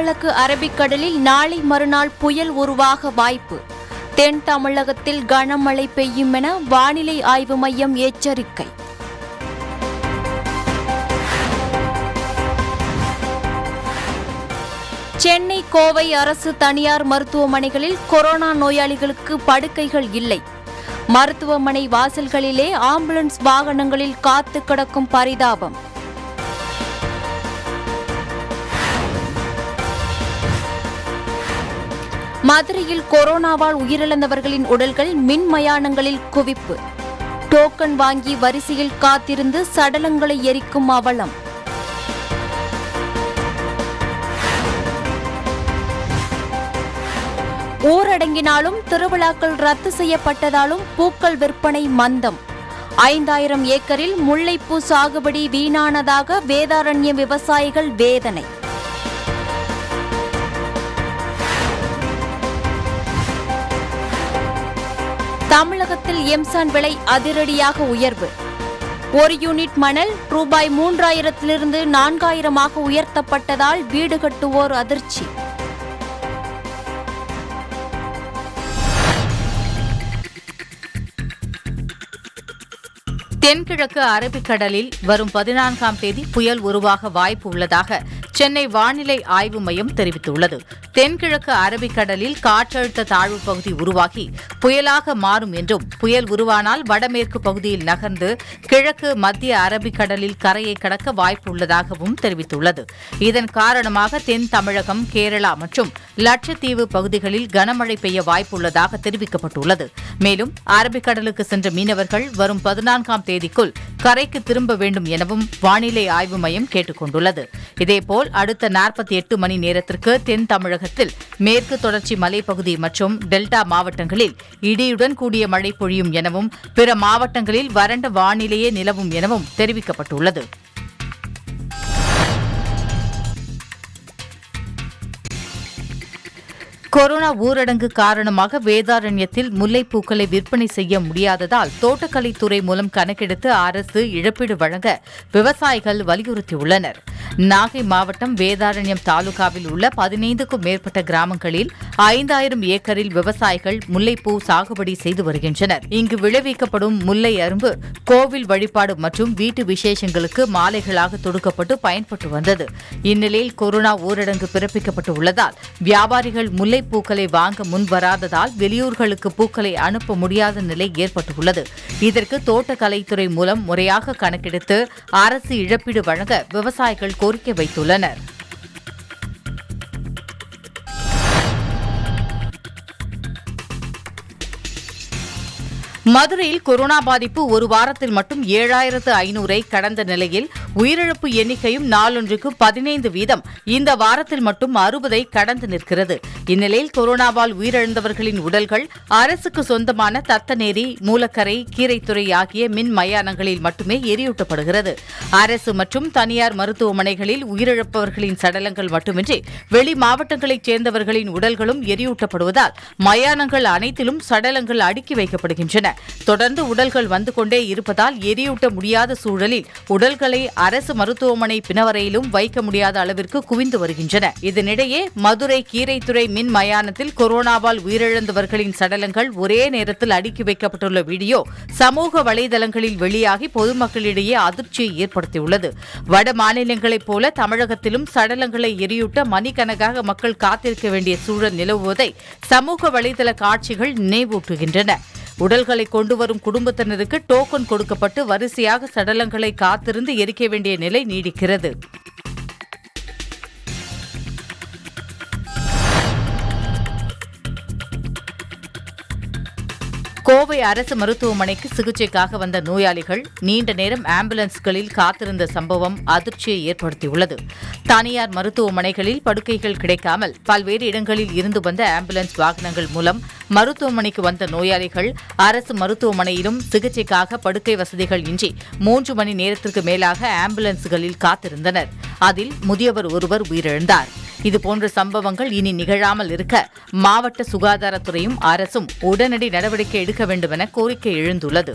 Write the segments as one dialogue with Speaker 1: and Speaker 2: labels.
Speaker 1: தென்கிழக்கு அரபிக்கடலில் நாளை மறுநாள் புயல் உருவாக வாய்ப்பு தென் தமிழகத்தில் கனமழை பெய்யும் என வானிலை ஆய்வு மையம் எச்சரிக்கை சென்னை கோவை அரசு தனியார் மருத்துவமனைகளில் கொரோனா நோயாளிகளுக்கு படுக்கைகள் இல்லை மருத்துவமனை வாசல்களிலே ஆம்புலன்ஸ் வாகனங்களில் காத்து கிடக்கும் பரிதாபம் மதுரையில் கொரோனாவால் உயிரிழந்தவர்களின் உடல்கள் மின் மயானங்களில் குவிப்பு டோக்கன் வாங்கி வரிசையில் காத்திருந்து சடலங்களை எரிக்கும் அவலம் ஊரடங்கினாலும் திருவிழாக்கள் ரத்து செய்யப்பட்டதாலும் பூக்கள் விற்பனை மந்தம் ஐந்தாயிரம் ஏக்கரில் முல்லைப்பூ சாகுபடி வீணானதாக வேதாரண்ய விவசாயிகள் வேதனை தமிழகத்தில் எம்சான் விலை அதிரடியாக உயர்வு ஒரு யூனிட் மணல் ரூபாய் மூன்றாயிரத்திலிருந்து நான்காயிரமாக உயர்த்தப்பட்டதால் வீடு கட்டுவோர் அதிர்ச்சி
Speaker 2: தென்கிழக்கு அரபிக்கடலில் வரும் பதினான்காம் தேதி புயல் உருவாக வாய்ப்பு உள்ளதாக சென்னை வானிலை ஆய்வு மையம் தெரிவித்துள்ளது தென்கிழக்கு அரபிக்கடலில் காற்றழுத்த தாழ்வு பகுதி உருவாகி புயலாக மாறும் என்றும் புயல் உருவானால் வடமேற்கு பகுதியில் நகர்ந்து கிழக்கு மத்திய அரபிக்கடலில் கரையை கடக்க வாய்ப்பு உள்ளதாகவும் தெரிவித்துள்ளது இதன் காரணமாக தென் தமிழகம் கேரளா மற்றும் லட்சத்தீவு பகுதிகளில் கனமழை பெய்ய வாய்ப்புள்ளதாக தெரிவிக்கப்பட்டுள்ளது மேலும் அரபிக்கடலுக்கு சென்ற மீனவர்கள் வரும் பதினான்காம் தேதிக்குள் கரைக்கு திரும்ப வேண்டும் எனவும் வானிலை ஆய்வு மையம் கேட்டுக் கொண்டுள்ளது இதேபோல் அடுத்த நாற்பத்தி எட்டு மணி நேரத்திற்கு தென் தமிழகத்தில் மேற்கு தொடர்ச்சி மலைப்பகுதி மற்றும் டெல்டா மாவட்டங்களில் இடியுடன் கூடிய மழை பொழியும் எனவும் பிற மாவட்டங்களில் வறண்ட வானிலையே நிலவும் எனவும் தெரிவிக்கப்பட்டுள்ளது கொரோனா ஊரடங்கு காரணமாக வேதாரண்யத்தில் முல்லைப்பூக்களை விற்பனை செய்ய முடியாததால் தோட்டக்கலைத்துறை மூலம் கணக்கெடுத்து அரசு இழப்பீடு வழங்க விவசாயிகள் வலியுறுத்தியுள்ளனர் நாகை மாவட்டம் வேதாரண்யம் தாலுகாவில் உள்ள பதினைந்துக்கும் மேற்பட்ட கிராமங்களில் ஐந்தாயிரம் ஏக்கரில் விவசாயிகள் முல்லைப்பூ சாகுபடி செய்து வருகின்றனர் இங்கு விளைவிக்கப்படும் முல்லை அரும்பு கோவில் வழிபாடு மற்றும் வீட்டு விசேஷங்களுக்கு மாலைகளாக தொடுக்கப்பட்டு பயன்பட்டு வந்தது இந்நிலையில் கொரோனா ஊரடங்கு பிறப்பிக்கப்பட்டு உள்ளதால் வியாபாரிகள் முல்லைப்பூக்களை வாங்க முன்வராததால் வெளியூர்களுக்கு பூக்களை அனுப்ப முடியாத நிலை ஏற்பட்டுள்ளது இதற்கு தோட்டக்கலைத்துறை மூலம் முறையாக கணக்கெடுத்து அரசு இழப்பீடு வழங்க விவசாயிகள் கோரிக்கை வைத்துள்ளனர் மதுரையில் கொரோனா பாதிப்பு ஒரு வாரத்தில் மட்டும் ஏழாயிரத்து ஐநூறை கடந்த நிலையில் உயிரிழப்பு எண்ணிக்கையும் நாளொன்றுக்கு பதினைந்து வீதம் இந்த வாரத்தில் மட்டும் அறுபதை கடந்து நிற்கிறது இந்நிலையில் கொரோனாவால் உயிரிழந்தவர்களின் உடல்கள் அரசுக்கு சொந்தமான தத்தநேரி மூலக்கரை கீரைத்துறை ஆகிய மின் மயானங்களில் மட்டுமே எரியூட்டப்படுகிறது அரசு மற்றும் தனியார் மருத்துவமனைகளில் உயிரிழப்பவர்களின் சடலங்கள் மட்டுமின்றி வெளி மாவட்டங்களைச் சேர்ந்தவர்களின் உடல்களும் எரியூட்டப்படுவதால் மயானங்கள் அனைத்திலும் சடலங்கள் அடுக்கி வைக்கப்படுகின்றன தொடர்ந்து உடல்கள் வந்து கொண்டே இருப்பதால் எரியூட்ட முடியாத சூழலில் உடல்களை அரசு மருத்துவமனை பிணவரையிலும் வைக்க முடியாத அளவிற்கு குவிந்து வருகின்றன இதனிடையே மதுரை கீரைத்துறை மின் மயானத்தில் கொரோனாவால் உயிரிழந்தவர்களின் சடலங்கள் ஒரே நேரத்தில் அடுக்கி வைக்கப்பட்டுள்ள வீடியோ சமூக வலைதளங்களில் வெளியாகி பொதுமக்களிடையே அதிர்ச்சியை ஏற்படுத்தியுள்ளது வட மாநிலங்களைப் போல தமிழகத்திலும் சடலங்களை எரியூட்ட மணிக்கணக்காக மக்கள் காத்திருக்க வேண்டிய சூழல் நிலவுவதை சமூக வலைதள காட்சிகள் நினைவூட்டுகின்றன உடல்களை கொண்டு வரும் குடும்பத்தினருக்கு டோக்கன் கொடுக்கப்பட்டு வரிசையாக சடலங்களை காத்திருந்து எரிக்க வேண்டிய நிலை நீடிக்கிறது கோவை அரசு மருத்துவமனைக்கு சிகிச்சைக்காக வந்த நோயாளிகள் நீண்ட நேரம் ஆம்புலன்ஸ்களில் காத்திருந்த சம்பவம் அதிர்ச்சியை ஏற்படுத்தியுள்ளது தனியார் மருத்துவமனைகளில் படுக்கைகள் கிடைக்காமல் பல்வேறு இடங்களில் இருந்து வந்த ஆம்புலன்ஸ் வாகனங்கள் மூலம் மருத்துவமனைக்கு வந்த நோயாளிகள் அரசு மருத்துவமனையிலும் சிகிச்சைக்காக படுக்கை வசதிகள் இன்றி மூன்று மணி நேரத்திற்கு மேலாக ஆம்புலன்ஸ்களில் காத்திருந்தனர் அதில் முதியவர் ஒருவர் உயிரிழந்தார் இதுபோன்ற சம்பவங்கள் இனி நிகழாமல் இருக்க மாவட்ட சுகாதாரத்துறையும் அரசும் உடனடி நடவடிக்கை எடுக்க வேண்டும் என கோரிக்கை எழுந்துள்ளது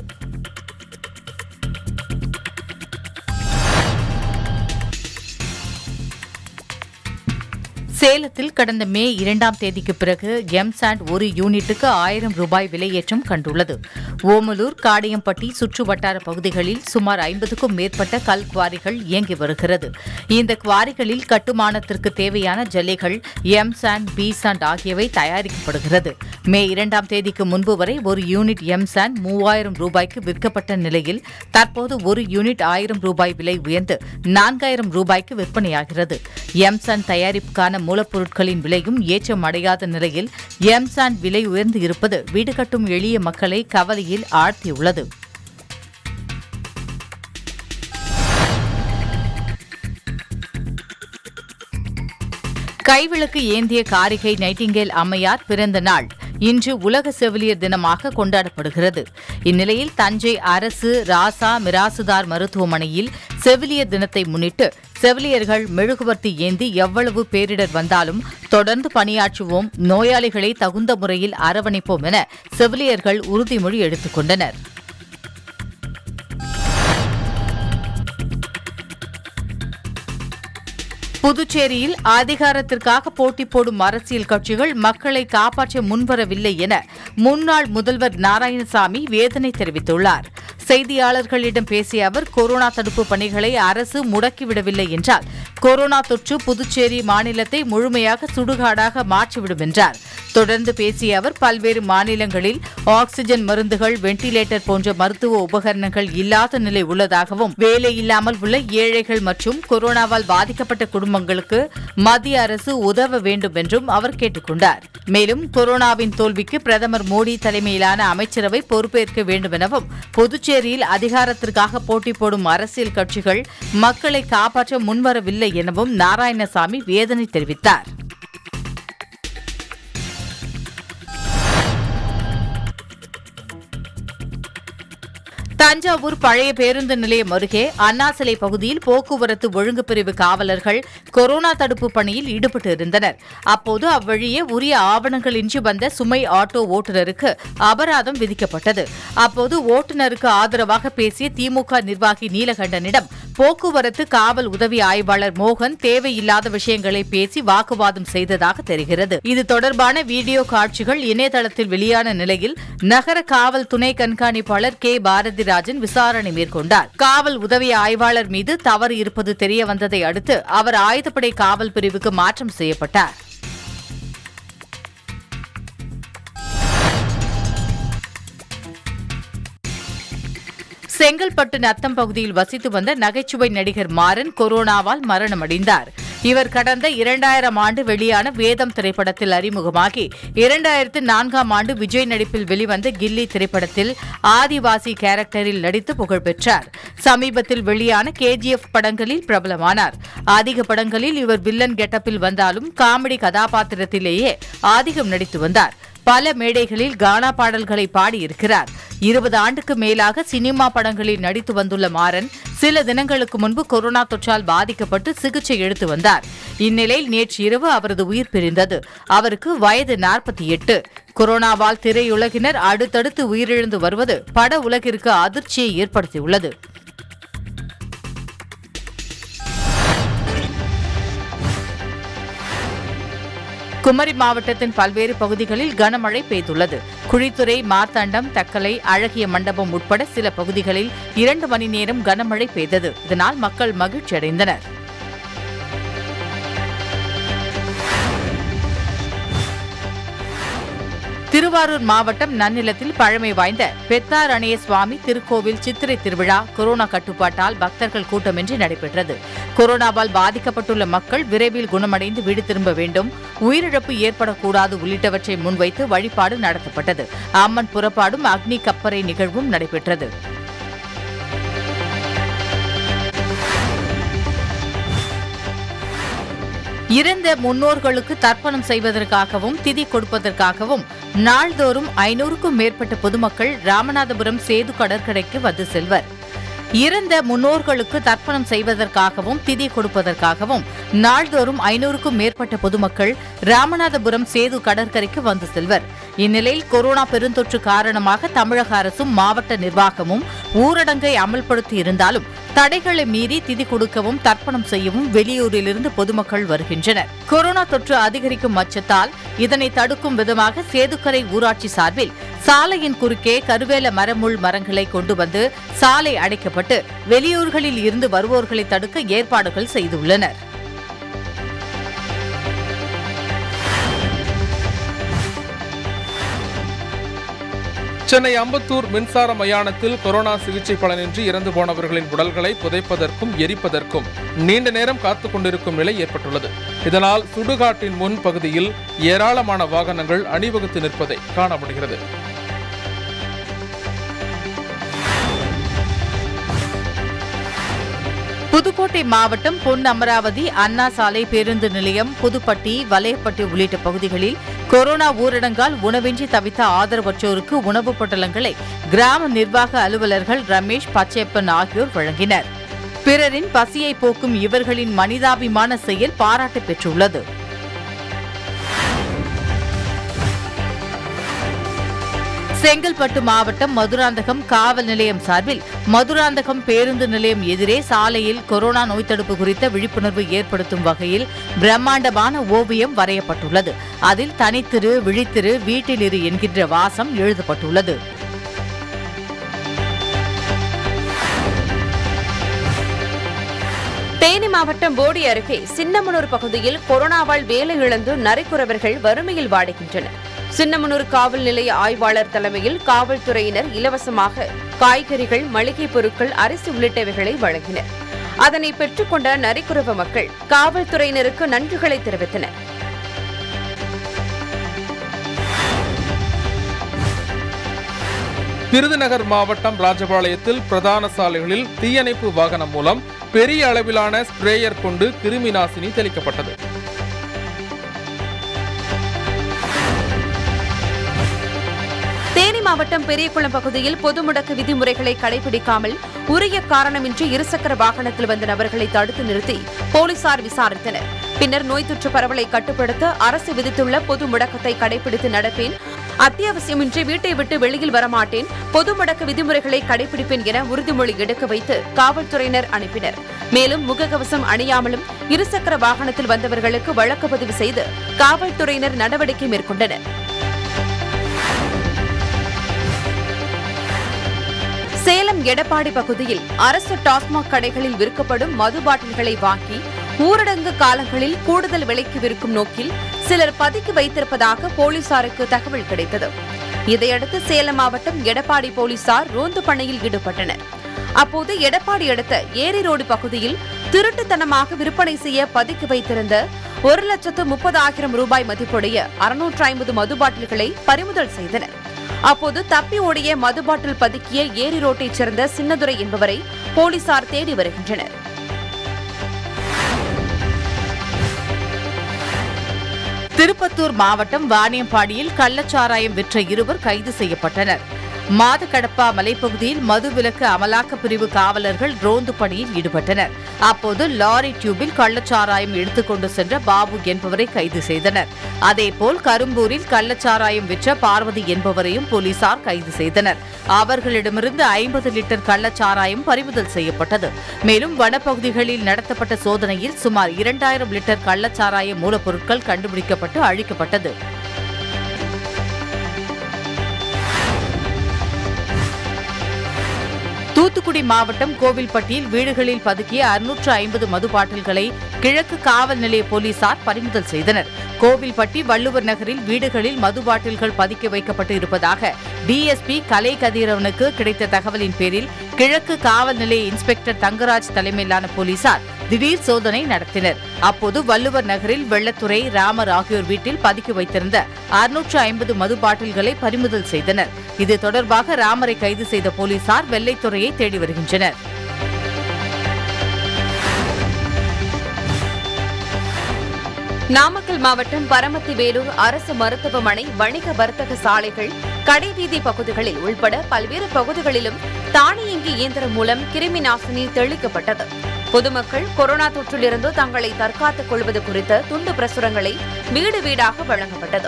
Speaker 2: சேலத்தில் கடந்த மே இரண்டாம் தேதிக்கு பிறகு எம்சாண்ட் ஒரு யூனிட்டுக்கு ஆயிரம் ரூபாய் விலையேற்றம் கண்டுள்ளது ஓமலூர் காடியம்பட்டி சுற்று வட்டார பகுதிகளில் சுமார் ஐம்பதுக்கும் மேற்பட்ட கல் குவாரிகள் இயங்கி வருகிறது இந்த குவாரிகளில் கட்டுமானத்திற்கு தேவையான ஜல்லிகள் எம்சாண்ட் பி சாண்ட் ஆகியவை தயாரிக்கப்படுகிறது மே இரண்டாம் தேதிக்கு முன்பு வரை ஒரு யூனிட் எம்சாண்ட் மூவாயிரம் ரூபாய்க்கு விற்கப்பட்ட நிலையில் தற்போது ஒரு யூனிட் ஆயிரம் ரூபாய் விலை உயர்ந்து நான்காயிரம் ரூபாய்க்கு விற்பனையாகிறது எம்சாண்ட் தயாரிப்புக்கான மூலப்பொருட்களின் விலையும் ஏற்றம் அடையாத நிலையில் எம்சாண்ட் விலை உயர்ந்து இருப்பது வீடு கட்டும் எளிய மக்களை கவலையில் ஆழ்த்தியுள்ளது கைவிளக்கு ஏந்திய காரிகை நைட்டிங்கேல் அம்மையார் பிறந்த நாள் இன்று உலக செவிலியர் தினமாக கொண்டாடப்படுகிறது இந்நிலையில் தஞ்சை அரசு ராசா மிராசுதார் மருத்துவமனையில் செவிலியர் தினத்தை முன்னிட்டு செவிலியர்கள் மெழுகுவர்த்தி ஏந்தி எவ்வளவு பேரிடர் வந்தாலும் தொடர்ந்து பணியாற்றுவோம் நோயாளிகளை தகுந்த முறையில் அரவணைப்போம் என செவிலியர்கள் உறுதிமொழி எடுத்துக் கொண்டனர் புதுச்சேரியில் அதிகாரத்திற்காக போட்டி போடும் அரசியல் கட்சிகள் மக்களை காப்பாற்ற முன்வரவில்லை என முன்னாள் முதல்வர் நாராயணசாமி வேதனை தெரிவித்துள்ளார் செய்தியாளர்களிடம் பேசிய அவர் கொரோனா தடுப்பு பணிகளை அரசு முடக்கிவிடவில்லை என்றால் கொரோனா தொற்று புதுச்சேரி மாநிலத்தை முழுமையாக சுடுகாடாக மாற்றிவிடும் என்றார் தொடர்ந்து பேசிய அவர் பல்வேறு மாநிலங்களில் ஆக்ஸிஜன் மருந்துகள் வெண்டிலேட்டர் போன்ற மருத்துவ உபகரணங்கள் இல்லாத நிலை உள்ளதாகவும் வேலை இல்லாமல் உள்ள ஏழைகள் மற்றும் கொரோனாவால் பாதிக்கப்பட்ட குடும்பங்களுக்கு மத்திய அரசு உதவ வேண்டும் என்றும் அவர் கேட்டுக் கொண்டார் மேலும் கொரோனாவின் தோல்விக்கு பிரதமர் மோடி தலைமையிலான அமைச்சரவை பொறுப்பேற்க வேண்டும் எனவும் புதுச்சேரியில் அதிகாரத்திற்காக போட்டி போடும் அரசியல் கட்சிகள் மக்களை காப்பாற்ற முன்வரவில்லை எனவும் நாராயணசாமி வேதனை தெரிவித்தார் தஞ்சாவூர் பழைய பேருந்து நிலையம் அருகே அண்ணா சிலை பகுதியில் போக்குவரத்து ஒழுங்கு பிரிவு காவலர்கள் கொரோனா தடுப்பு பணியில் ஈடுபட்டு இருந்தனர் அப்போது அவ்வழியே உரிய ஆவணங்களின்றி வந்த சுமை ஆட்டோ ஓட்டுநருக்கு அபராதம் விதிக்கப்பட்டது அப்போது ஓட்டுநருக்கு ஆதரவாக பேசிய திமுக நிர்வாகி நீலகண்டனிடம் போக்குவரத்து காவல் உதவி ஆய்வாளர் மோகன் தேவையில்லாத விஷயங்களை பேசி வாக்குவாதம் செய்ததாக தெரிகிறது இது தொடர்பான வீடியோ காட்சிகள் இணையதளத்தில் வெளியான நிலையில் நகர காவல் துணை கண்காணிப்பாளர் கே பாரதிராஜன் விசாரணை மேற்கொண்டார் காவல் உதவி ஆய்வாளர் மீது தவறு இருப்பது தெரிய வந்ததை அடுத்து அவர் ஆயுதப்படை காவல் பிரிவுக்கு மாற்றம் செய்யப்பட்டார் செங்கல்பட்டு நத்தம் பகுதியில் வசித்து வந்த நகைச்சுவை நடிகர் மாறன் கொரோனாவால் மரணமடைந்தார் இவர் கடந்த இரண்டாயிரம் ஆண்டு வெளியான வேதம் திரைப்படத்தில் அறிமுகமாகி இரண்டாயிரத்து நான்காம் ஆண்டு விஜய் நடிப்பில் வெளிவந்த கில்லி திரைப்படத்தில் ஆதிவாசி கேரக்டரில் நடித்து புகழ் பெற்றார் சமீபத்தில் வெளியான கேஜிஎஃப் படங்களில் பிரபலமானார் அதிக படங்களில் இவர் வில்லன் கெட்டப்பில் வந்தாலும் காமெடி கதாபாத்திரத்திலேயே அதிகம் நடித்து வந்தார் பல மேடைகளில் கானா பாடல்களை பாடியிருக்கிறார் இருபது ஆண்டுக்கு மேலாக சினிமா படங்களில் நடித்து வந்துள்ள மாறன் சில தினங்களுக்கு முன்பு கொரோனா தொற்றால் பாதிக்கப்பட்டு சிகிச்சை எடுத்து வந்தார் இந்நிலையில் நேற்று இரவு அவரது உயிர் பிரிந்தது அவருக்கு வயது நாற்பத்தி எட்டு கொரோனாவால் திரையுலகினர் அடுத்தடுத்து உயிரிழந்து வருவது பட உலகிற்கு அதிர்ச்சியை ஏற்படுத்தியுள்ளது குமரி மாவட்டத்தின் பல்வேறு பகுதிகளில் கனமழை பெய்துள்ளது குழித்துறை மார்த்தாண்டம் தக்கலை அழகிய மண்டபம் உட்பட சில பகுதிகளில் இரண்டு மணி நேரம் கனமழை பெய்தது இதனால் மக்கள் மகிழ்ச்சியடைந்தனர் திருவாரூர் மாவட்டம் நன்னிலத்தில் பழமை வாய்ந்த பெத்தார் அணைய சுவாமி திருக்கோவில் சித்திரை திருவிழா கொரோனா கட்டுப்பாட்டால் பக்தர்கள் கூட்டமின்றி நடைபெற்றது கொரோனாவால் பாதிக்கப்பட்டுள்ள மக்கள் விரைவில் குணமடைந்து வீடு திரும்ப வேண்டும் உயிரிழப்பு ஏற்படக்கூடாது உள்ளிட்டவற்றை முன்வைத்து வழிபாடு நடத்தப்பட்டது அம்மன் புறப்பாடும் அக்னி கப்பரை நிகழ்வும் நடைபெற்றது இறந்த முன்னோர்களுக்கு தர்ப்பணம் செய்வதற்காகவும் திதி கொடுப்பதற்காகவும் நாள்தோறும் ஐநூறுக்கும் மேற்பட்ட பொதுமக்கள் ராமநாதபுரம் சேது கடற்கரைக்கு வந்து செல்வர் இறந்த முன்னோர்களுக்கு தர்ப்பணம் செய்வதற்காகவும் திதி கொடுப்பதற்காகவும் நாள்தோறும் ஐநூறுக்கும் மேற்பட்ட பொதுமக்கள் ராமநாதபுரம் சேது கடற்கரைக்கு வந்து செல்வர் இந்நிலையில் கொரோனா பெருந்தொற்று காரணமாக தமிழக அரசும் மாவட்ட நிர்வாகமும் ஊரடங்கை அமல்படுத்தி இருந்தாலும் தடைகளை மீறி திதி கொடுக்கவும் தர்ப்பணம் செய்யவும் வெளியூரிலிருந்து பொதுமக்கள் வருகின்றனர் கொரோனா தொற்று அதிகரிக்கும் அச்சத்தால் இதனை தடுக்கும் விதமாக சேதுக்கரை ஊராட்சி சார்பில் சாலையின் குறுக்கே கருவேல மரமுள் மரங்களை கொண்டு வந்து சாலை அடைக்கப்பட்டு வெளியூர்களில் இருந்து வருவோர்களை தடுக்க ஏற்பாடுகள் செய்துள்ளனர்
Speaker 3: சென்னை அம்பத்தூர் மின்சார மயானத்தில் கொரோனா சிகிச்சை பலனின்றி இறந்து போனவர்களின் உடல்களை புதைப்பதற்கும் எரிப்பதற்கும் நீண்ட நேரம் காத்துக் கொண்டிருக்கும் நிலை ஏற்பட்டுள்ளது இதனால் சுடுகாட்டின் முன் பகுதியில் ஏராளமான வாகனங்கள் அணிவகுத்து நிற்பதை காண முடிகிறது
Speaker 2: புதுக்கோட்டை மாவட்டம் பொன் அமராவதி அண்ணா சாலை பேருந்து நிலையம் புதுப்பட்டி வலையப்பட்டி உள்ளிட்ட பகுதிகளில் கொரோனா ஊரடங்கால் உணவின்றி தவித்த ஆதரவற்றோருக்கு உணவுப் பொட்டலங்களை கிராம நிர்வாக அலுவலர்கள் ரமேஷ் பச்சையப்பன் ஆகியோர் வழங்கினர் பிறரின் பசியை போக்கும் இவர்களின் மனிதாபிமான செயல் பாராட்டு பெற்றுள்ளது செங்கல்பட்டு மாவட்டம் மதுராந்தகம் காவல் நிலையம் சார்பில் மதுராந்தகம் பேருந்து நிலையம் எதிரே சாலையில் கொரோனா நோய் தடுப்பு குறித்த விழிப்புணர்வு ஏற்படுத்தும் வகையில் பிரம்மாண்டமான ஓவியம் வரையப்பட்டுள்ளது அதில் தனித்திரு விழித்திரு வீட்டிலிரு என்கின்ற வாசம் எழுதப்பட்டுள்ளது
Speaker 4: தேனி மாவட்டம் போடி அருகே சின்னமனூர் பகுதியில் கொரோனாவால் வேலை இழந்து நரிக்குறவர்கள் வறுமையில் வாடுகின்றனர் சின்னமனூர் காவல் நிலைய ஆய்வாளர் தலைமையில் காவல்துறையினர் இலவசமாக காய்கறிகள் மளிகை பொருட்கள் அரிசி உள்ளிட்டவைகளை வழங்கினர் அதனை பெற்றுக்கொண்ட நரிக்குறவ மக்கள் காவல்துறையினருக்கு நன்றிகளை தெரிவித்தனர்
Speaker 3: விருதுநகர் மாவட்டம் ராஜபாளையத்தில் பிரதான சாலைகளில் தீயணைப்பு வாகனம் மூலம் பெரிய அளவிலான ஸ்ப்ரேயர் கொண்டு கிருமி நாசினி தெளிக்கப்பட்டது
Speaker 4: தேனி மாவட்டம் பெரியகுளம் பகுதியில் பொது முடக்க விதிமுறைகளை கடைபிடிக்காமல் உரிய காரணமின்றி இருசக்கர வாகனத்தில் வந்த நபர்களை தடுத்து நிறுத்தி போலீசார் விசாரித்தனர் பின்னர் நோய் தொற்று பரவலை கட்டுப்படுத்த அரசு விதித்துள்ள பொது முடக்கத்தை கடைபிடித்து நடப்பேன் அத்தியாவசியமின்றி வீட்டை விட்டு வெளியில் வரமாட்டேன் பொது முடக்க விதிமுறைகளை கடைபிடிப்பேன் என உறுதிமொழி எடுக்க வைத்து காவல்துறையினர் அனுப்பினர் மேலும் முகக்கவசம் அணியாமலும் இருசக்கர வாகனத்தில் வந்தவர்களுக்கு வழக்கு பதிவு செய்து காவல்துறையினர் நடவடிக்கை மேற்கொண்டனர் சேலம் எடப்பாடி பகுதியில் அரசு டாஸ்மாக் கடைகளில் விற்கப்படும் மது பாட்டில்களை வாங்கி ஊரடங்கு காலங்களில் கூடுதல் விலைக்கு விற்கும் நோக்கில் சிலர் பதுக்கி வைத்திருப்பதாக போலீசாருக்கு தகவல் கிடைத்தது இதையடுத்து சேலம் மாவட்டம் எடப்பாடி போலீசார் ரோந்து பணியில் ஈடுபட்டனர் அப்போது எடப்பாடி அடுத்த ஏரி ரோடு பகுதியில் திருட்டுத்தனமாக விற்பனை செய்ய பதுக்கி வைத்திருந்த ஒரு லட்சத்து முப்பதாயிரம் ரூபாய் மதிப்புடைய அறுநூற்று ஐம்பது மது பாட்டில்களை பறிமுதல் செய்தனர் அப்போது தப்பி ஓடிய மது பாட்டில் பதுக்கிய ஏரி ரோட்டைச் சேர்ந்த சின்னதுரை என்பவரை போலீசார் தேடி வருகின்றனர்
Speaker 2: திருப்பத்தூர் மாவட்டம் வாணியம்பாடியில் கள்ளச்சாராயம் விற்ற இருவர் கைது செய்யப்பட்டனர் மாதக்கடப்பா மலைப்பகுதியில் மதுவிலக்கு அமலாக்க பிரிவு காவலர்கள் ரோந்து பணியில் ஈடுபட்டனர் அப்போது லாரி டியூபில் கள்ளச்சாராயம் எடுத்துக்கொண்டு சென்ற பாபு என்பவரை கைது செய்தனர் அதேபோல் கரும்பூரில் கள்ளச்சாராயம் விற்ற பார்வதி என்பவரையும் போலீசார் கைது செய்தனர் அவர்களிடமிருந்து ஐம்பது லிட்டர் கள்ளச்சாராயம் பறிமுதல் செய்யப்பட்டது மேலும் வனப்பகுதிகளில் நடத்தப்பட்ட சோதனையில் சுமார் இரண்டாயிரம் லிட்டர் கள்ளச்சாராய மூலப்பொருட்கள் கண்டுபிடிக்கப்பட்டு அழிக்கப்பட்டது தூத்துக்குடி மாவட்டம் கோவில்பட்டியில் வீடுகளில் பதுக்கிய அறுநூற்று ஐம்பது மது பாட்டில்களை கிழக்கு காவல் நிலைய போலீசார் பறிமுதல் செய்தனர் கோவில்பட்டி வள்ளுவர் நகரில் வீடுகளில் மது பாட்டில்கள் பதுக்கி வைக்கப்பட்டு இருப்பதாக டிஎஸ்பி கலை கதிரவனுக்கு கிடைத்த தகவலின் பேரில் கிழக்கு காவல் நிலைய இன்ஸ்பெக்டர் தங்கராஜ் தலைமையிலான போலீசார் திடீர் சோதனை நடத்தினர் அப்போது வள்ளுவர் நகரில் வெள்ளத்துறை ராமர் ஆகியோர் வீட்டில் பதுக்கி வைத்திருந்த அறுநூற்று ஐம்பது மது பாட்டில்களை பறிமுதல் செய்தனர் இது தொடர்பாக ராமரை கைது செய்த போலீசார் வெள்ளைத்துறையை தேடி வருகின்றனர்
Speaker 4: நாமக்கல் மாவட்டம் பரமத்தி வேலூர் அரசு மருத்துவமனை வணிக வர்த்தக சாலைகள் கடைவீதி பகுதிகளில் உள்பட பல்வேறு பகுதிகளிலும் தானியங்கி இயந்திரம் மூலம் கிருமி நாசினி தெளிக்கப்பட்டது பொதுமக்கள் கொரோனா தொற்றிலிருந்து தங்களை தற்காத்துக் கொள்வது குறித்த துண்டு பிரசுரங்களை வீடு வீடாக வழங்கப்பட்டது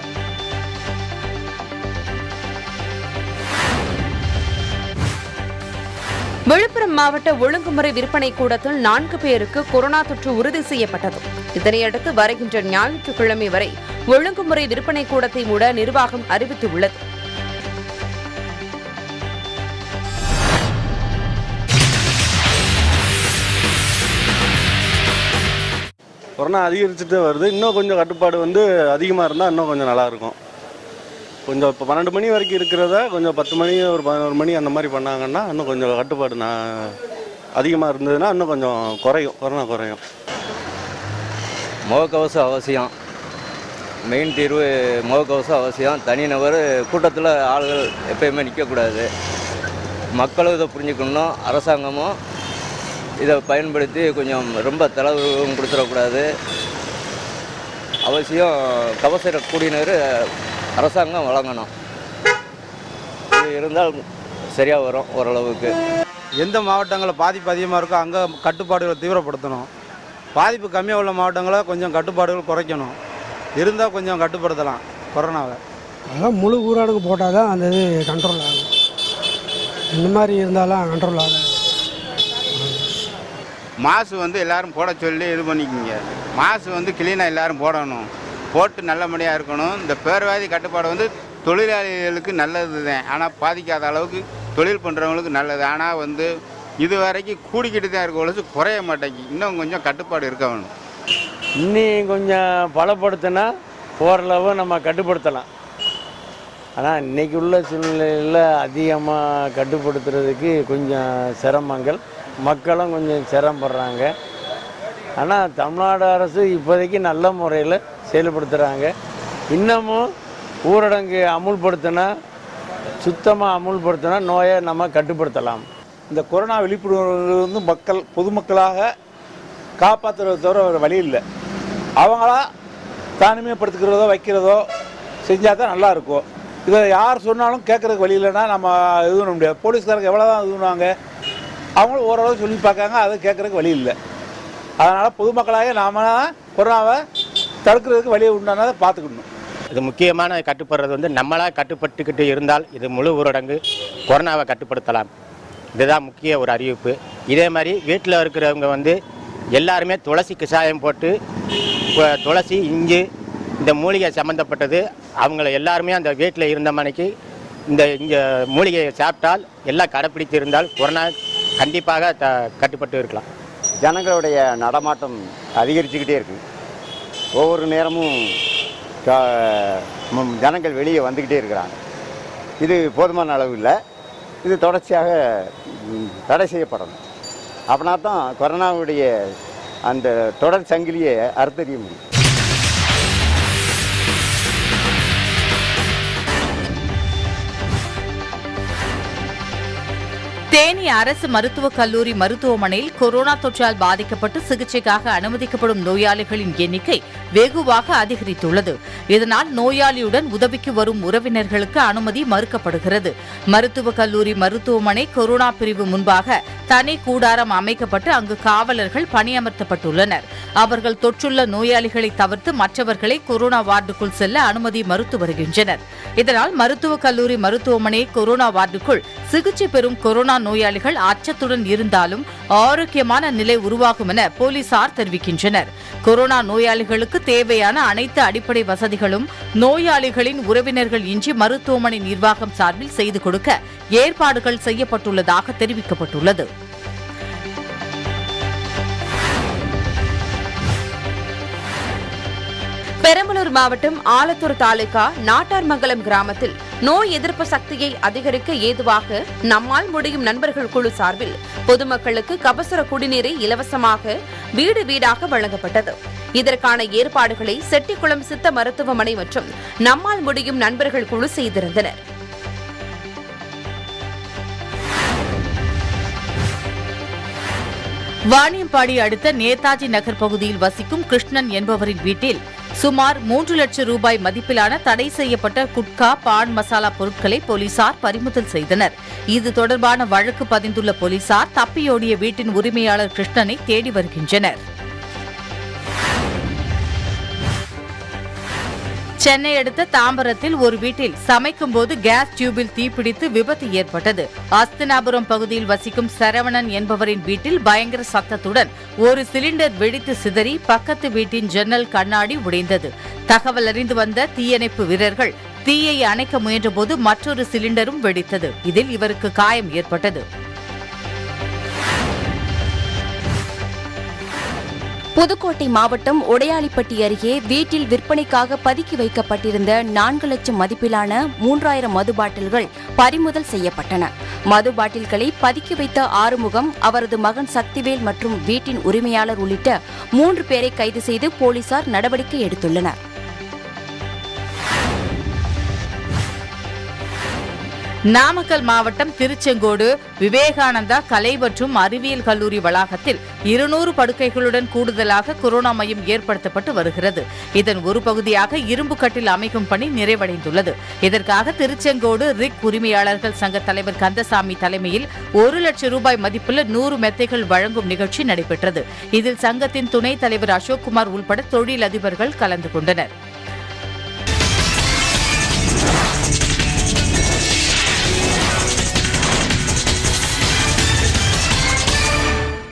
Speaker 4: விழுப்புரம் மாவட்ட ஒழுங்குமுறை விற்பனை கூடத்தில் நான்கு பேருக்கு கொரோனா தொற்று உறுதி செய்யப்பட்டது இதனையடுத்து வருகின்ற ஞாயிற்றுக்கிழமை வரை ஒழுங்குமுறை விற்பனை கூடத்தை மூட நிர்வாகம் அறிவித்துள்ளது
Speaker 5: கொரோனா அதிகரிச்சுட்டு வருது இன்னும் கொஞ்சம் கட்டுப்பாடு வந்து அதிகமாக இருந்தால் இன்னும் கொஞ்சம் நல்லா இருக்கும் கொஞ்சம் இப்போ பன்னெண்டு மணி வரைக்கும் இருக்கிறத கொஞ்சம் பத்து மணி ஒரு பதினோரு மணி அந்த மாதிரி பண்ணாங்கன்னா இன்னும் கொஞ்சம் கட்டுப்பாடு நான் அதிகமாக இருந்ததுன்னா இன்னும் கொஞ்சம் குறையும் கொரோனா குறையும்
Speaker 6: முகக்கவசம் அவசியம் மெயின் தீர்வு முகக்கவசம் அவசியம் தனிநபர் கூட்டத்தில் ஆளுகள் எப்பயுமே நிற்கக்கூடாது மக்களும் இதை புரிஞ்சுக்கணும் அரசாங்கமும் இதை பயன்படுத்தி கொஞ்சம் ரொம்ப தளர்வும் கொடுத்துடக்கூடாது அவசியம் கவசர குடிநீர் அரசாங்கம் வழங்கணும் இது இருந்தால் சரியாக வரும் ஓரளவுக்கு
Speaker 7: எந்த மாவட்டங்களில் பாதிப்பு அதிகமாக இருக்கோ அங்கே கட்டுப்பாடுகளை தீவிரப்படுத்தணும் பாதிப்பு கம்மியாக உள்ள மாவட்டங்களை கொஞ்சம் கட்டுப்பாடுகள் குறைக்கணும் இருந்தால் கொஞ்சம் கட்டுப்படுத்தலாம் கொரோனாவை
Speaker 8: அதான் முழு ஊரடங்கு போட்டால் தான் அந்த இது கண்ட்ரோல் ஆகும் இந்த மாதிரி இருந்தாலும் கண்ட்ரோல் ஆகாது
Speaker 9: மாசு வந்து எல்லாரும் போட சொல்லி இது பண்ணிக்கோங்க மாசு வந்து கிளீனாக எல்லாரும் போடணும் போட்டு நல்லபடியாக இருக்கணும் இந்த பேர்வாதி கட்டுப்பாடு வந்து தொழிலாளிகளுக்கு நல்லது தான் ஆனால் பாதிக்காத அளவுக்கு தொழில் பண்ணுறவங்களுக்கு நல்லது ஆனால் வந்து இது வரைக்கும் கூடிக்கிட்டு தான் இருக்க ஒழிச்சு குறைய மாட்டேங்கி இன்னும் கொஞ்சம் கட்டுப்பாடு இருக்க வேணும்
Speaker 10: இன்னும் கொஞ்சம் பலப்படுத்தினா ஓரளவு நம்ம கட்டுப்படுத்தலாம் ஆனால் இன்னைக்கு உள்ள சூழ்நிலையில் அதிகமாக கட்டுப்படுத்துறதுக்கு கொஞ்சம் சிரமங்கள் மக்களும் கொஞ்சம் சிரமப்படுறாங்க ஆனால் தமிழ்நாடு அரசு இப்போதைக்கு நல்ல முறையில் செயல்படுத்துகிறாங்க இன்னமும் ஊரடங்கு அமுல்படுத்தினா சுத்தமாக அமுல்படுத்தினா நோயை நம்ம கட்டுப்படுத்தலாம்
Speaker 7: இந்த கொரோனா விழிப்புணர்வு வந்து மக்கள் பொதுமக்களாக காப்பாற்றுறத தவிர வேறு வழி இல்லை அவங்களா தனிமைப்படுத்திக்கிறதோ வைக்கிறதோ செஞ்சால் தான் நல்லா இருக்கும் இதை யார் சொன்னாலும் கேட்குறதுக்கு வழி இல்லைன்னா நம்ம இது பண்ண முடியாது போலீஸ்காரங்க எவ்வளோ தான் இது பண்ணுவாங்க அவங்களும் ஓரளவு சொல்லி பார்க்காங்க அதை கேட்குறதுக்கு வழி இல்லை அதனால் பொதுமக்களாக நாம தான் கொரோனாவை தடுக்கிறதுக்கு வழியை உண்டானதை பார்த்துக்கணும்
Speaker 11: இது முக்கியமான கட்டுப்படுறது வந்து நம்மளா கட்டுப்பட்டுக்கிட்டு இருந்தால் இது முழு ஊரடங்கு கொரோனாவை கட்டுப்படுத்தலாம் இதுதான் முக்கிய ஒரு அறிவிப்பு இதே மாதிரி வீட்டில் இருக்கிறவங்க வந்து எல்லாருமே துளசி கஷாயம் போட்டு கு- துளசி இஞ்சி இந்த மூலிகை சம்மந்தப்பட்டது அவங்கள எல்லாருமே அந்த வீட்டில் இருந்த மணிக்கு இந்த இங்கே மூலிகையை சாப்பிட்டால் எல்லாம் கடைப்பிடித்து இருந்தால் கொரோனா கண்டிப்பாக த கட்டுப்பட்டு இருக்கலாம்
Speaker 12: ஜனங்களுடைய நடமாட்டம் அதிகரிச்சுக்கிட்டே இருக்கு ஒவ்வொரு நேரமும் க- ம், ஜனங்கள் வெளியே வந்துக்கிட்டே இருக்கிறாங்க இது போதுமான அளவு இல்லை இது தொடர்ச்சியாக ம், தடை செய்யப்படணும் அப்படின்னா தான் கொரோனாவுடைய அந்த தொடர் சங்கிலியை அறுத்தறிய முடியும்
Speaker 2: தேனி அரசு மருத்துவக் கல்லூரி மருத்துவமனையில் கொரோனா தொற்றால் பாதிக்கப்பட்டு சிகிச்சைக்காக அனுமதிக்கப்படும் நோயாளிகளின் எண்ணிக்கை வெகுவாக அதிகரித்துள்ளது இதனால் நோயாளியுடன் உதவிக்கு வரும் உறவினர்களுக்கு அனுமதி மறுக்கப்படுகிறது மருத்துவக் கல்லூரி மருத்துவமனை கொரோனா பிரிவு முன்பாக தனி கூடாரம் அமைக்கப்பட்டு அங்கு காவலர்கள் பணியமர்த்தப்பட்டுள்ளனர் அவர்கள் தொற்றுள்ள நோயாளிகளை தவிர்த்து மற்றவர்களை கொரோனா வார்டுக்குள் செல்ல அனுமதி மறுத்து வருகின்றனர் இதனால் மருத்துவக் கல்லூரி மருத்துவமனை கொரோனா வார்டுக்குள் சிகிச்சை பெறும் கொரோனா நோயாளிகள் அச்சத்துடன் இருந்தாலும் ஆரோக்கியமான நிலை உருவாகும் என போலீசார் தெரிவிக்கின்றனர் கொரோனா நோயாளிகளுக்கு தேவையான அனைத்து அடிப்படை வசதிகளும் நோயாளிகளின் உறவினர்கள் இன்றி மருத்துவமனை நிர்வாகம் சார்பில் செய்து கொடுக்க ஏற்பாடுகள் செய்யப்பட்டுள்ளதாக தெரிவிக்கப்பட்டுள்ளது
Speaker 4: பெரம்பலூர் மாவட்டம் ஆலத்தூர் தாலுகா நாட்டார்மங்கலம் கிராமத்தில் நோய் எதிர்ப்பு சக்தியை அதிகரிக்க ஏதுவாக நம்மால் முடியும் நண்பர்கள் குழு சார்பில் பொதுமக்களுக்கு கபசுர குடிநீரை இலவசமாக வீடு வீடாக வழங்கப்பட்டது இதற்கான ஏற்பாடுகளை செட்டிக்குளம் சித்த மருத்துவமனை மற்றும் நம்மால் முடியும் நண்பர்கள் குழு செய்திருந்தனர்
Speaker 2: வாணியம்பாடி அடுத்த நேதாஜி நகர் பகுதியில் வசிக்கும் கிருஷ்ணன் என்பவரின் வீட்டில் சுமார் மூன்று லட்சம் ரூபாய் மதிப்பிலான தடை செய்யப்பட்ட குட்கா பான் மசாலா பொருட்களை போலீசார் பறிமுதல் செய்தனர் இது தொடர்பான வழக்கு பதிந்துள்ள போலீசார் தப்பியோடிய வீட்டின் உரிமையாளர் கிருஷ்ணனை தேடி வருகின்றனர் சென்னை அடுத்த தாம்பரத்தில் ஒரு வீட்டில் சமைக்கும் போது கேஸ் டியூபில் தீப்பிடித்து விபத்து ஏற்பட்டது அஸ்தினாபுரம் பகுதியில் வசிக்கும் சரவணன் என்பவரின் வீட்டில் பயங்கர சத்தத்துடன் ஒரு சிலிண்டர் வெடித்து சிதறி பக்கத்து வீட்டின் ஜன்னல் கண்ணாடி உடைந்தது தகவல் அறிந்து வந்த தீயணைப்பு வீரர்கள் தீயை அணைக்க முயன்றபோது மற்றொரு சிலிண்டரும் வெடித்தது இதில் இவருக்கு காயம் ஏற்பட்டது
Speaker 1: புதுக்கோட்டை மாவட்டம் உடையாளிப்பட்டி அருகே வீட்டில் விற்பனைக்காக பதுக்கி வைக்கப்பட்டிருந்த நான்கு லட்சம் மதிப்பிலான மூன்றாயிரம் மது பாட்டில்கள் பறிமுதல் செய்யப்பட்டன மது பாட்டில்களை பதுக்கி வைத்த ஆறுமுகம் அவரது மகன் சக்திவேல் மற்றும் வீட்டின் உரிமையாளர் உள்ளிட்ட மூன்று பேரை கைது செய்து போலீசார் நடவடிக்கை எடுத்துள்ளனர்
Speaker 2: நாமக்கல் மாவட்டம் திருச்செங்கோடு விவேகானந்தா கலை மற்றும் அறிவியல் கல்லூரி வளாகத்தில் இருநூறு படுக்கைகளுடன் கூடுதலாக கொரோனா மையம் ஏற்படுத்தப்பட்டு வருகிறது இதன் ஒரு பகுதியாக இரும்பு கட்டில் அமைக்கும் பணி நிறைவடைந்துள்ளது இதற்காக திருச்செங்கோடு ரிக் உரிமையாளர்கள் சங்க தலைவர் கந்தசாமி தலைமையில் ஒரு லட்சம் ரூபாய் மதிப்புள்ள நூறு மெத்தைகள் வழங்கும் நிகழ்ச்சி நடைபெற்றது இதில் சங்கத்தின் துணைத் தலைவர் அசோக்குமார் உள்பட தொழிலதிபர்கள் கலந்து கொண்டனர்